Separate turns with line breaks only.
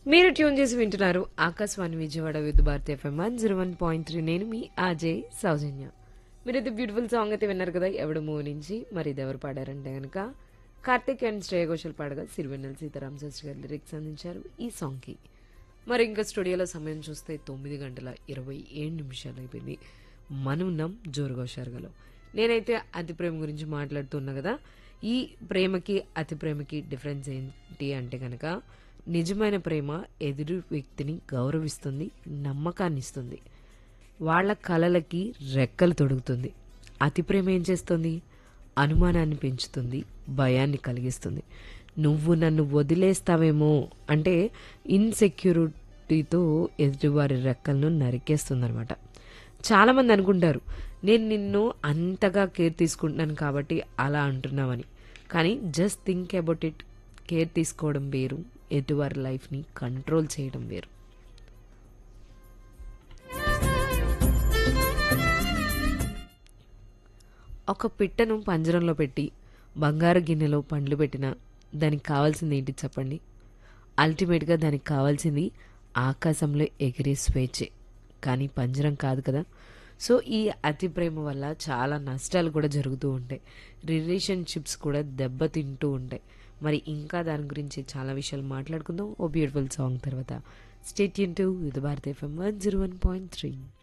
మీరు ట్యూన్ చేసి వింటున్నారు Akashvani Vijayawada with Bharati FM one zero one point three నేను మీ అజయ్ సౌజన్య మీరు ఇది బ్యూటిఫుల్ సాంగ్ అయితే విన్నారు కదా ఎవడు మూవ్ నుంచి మరి ఇది ఎవరు పాడారంటే కనుక కార్తిక్ అండ్ శ్రేయ ఘోషల్ పాడగా సిరివెన్నెల సీతారాం శాస్త్రి గారు లిరిక్స్ అందించారు ఈ సాంగ్కి మరి ఇంకా స్టూడియోలో సమయం చూస్తే తొమ్మిది గంటల ఇరవై ఏడు నిమిషాలు అయిపోయింది మనం ఉన్నాం జోరుగా షార్గాలో నేనైతే అతి ప్రేమ గురించి మాట్లాడుతున్నా కదా ఈ ప్రేమకి అతి ప్రేమకి డిఫరెన్స్ ఏంటి అంటే కనుక నిజమైన ప్రేమ ఎదురు వ్యక్తిని గౌరవిస్తుంది నమ్మకాన్ని ఇస్తుంది వాళ్ళ కలలకి రెక్కలు తొడుగుతుంది అతి ప్రేమ ఏం చేస్తుంది అనుమానాన్ని పెంచుతుంది భయాన్ని కలిగిస్తుంది నువ్వు నన్ను వదిలేస్తావేమో అంటే ఇన్సెక్యూరిటీతో ఎదుటివారి రెక్కలను నరికేస్తుందనమాట చాలామంది అనుకుంటారు నేను నిన్ను అంతగా కేర్ తీసుకుంటున్నాను కాబట్టి అలా అంటున్నావని కానీ just think about it care తీసుకోవడం వేరు ఎదుటివారి లైఫ్ని కంట్రోల్ చేయడం వేరు ఒక పిట్టను పంజరంలో పెట్టి బంగారు గిన్నెలో పండ్లు పెట్టినా దానికి కావాల్సింది ఏంటి చెప్పండి అల్టిమేట్గా దానికి కావాల్సింది ఆకాశంలో ఎగిరే స్వేచ్ఛే కానీ పంజరం కాదు కదా సో ఈ అతి ప్రేమ వల్ల చాలా నష్టాలు కూడా జరుగుతూ ఉంటాయి రిలేషన్షిప్స్ కూడా దెబ్బతింటూ ఉంటాయి మరి ఇంకా దాని గురించి చాలా విషయాలు మాట్లాడుకుందాం ఓ బ్యూటిఫుల్ సాంగ్ తర్వాత స్టేట్ టు ఇది Bharati FM one zero one point three